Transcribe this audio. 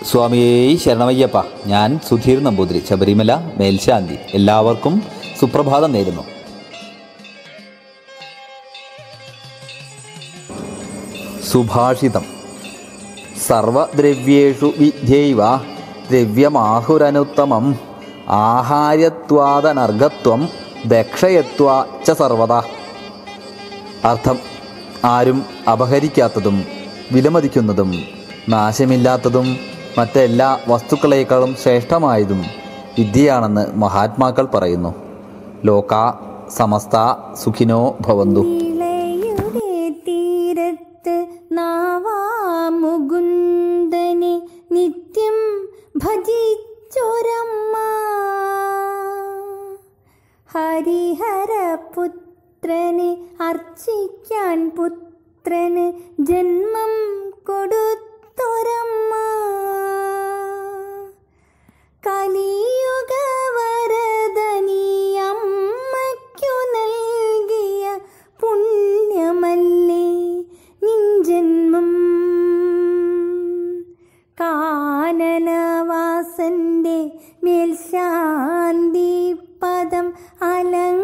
സ്വാമിയേ ശരണമയ്യപ്പ ഞാൻ സുധീർ നമ്പൂതിരി ശബരിമല മേൽശാന്തി എല്ലാവർക്കും സുപ്രഭാതം നേരുന്നു സുഭാഷിതം സർവദ്രവ്യേഷു വിദ്യൈവ ദ്രവ്യമാഹുരനുത്തമം ആഹാര്യത്വാദനർഘത്വം ദക്ഷയത്വ ച സർവത അർത്ഥം ആരും അപഹരിക്കാത്തതും വിലമതിക്കുന്നതും നാശമില്ലാത്തതും മറ്റെല്ലാ വസ്തുക്കളേക്കാളും ശ്രേഷ്ഠമായതും വിദ്യയാണെന്ന് മഹാത്മാക്കൾ പറയുന്നു ലോക സമസ്ത സുഖിനോ ഭവന്തു ഇളയുടെ തീരത്ത് നാവാമുകുന്ദനെ നിത്യം ഭജിച്ചൊരമ്മ ഹരിഹരപുത്രനെ അർച്ചിക്കാൻ പുത്രന് ജന്മം കൊടുത്തൊരമ്മ കലിയുഗ വരദനി അമ്മയ്ക്കു നൽകിയ പുണ്യമല്ലേ നിൻ ജന്മം കാനനവാസന്റെ മേൽശാന്തി പദം അലങ്കരിച്ചൊരമ്മ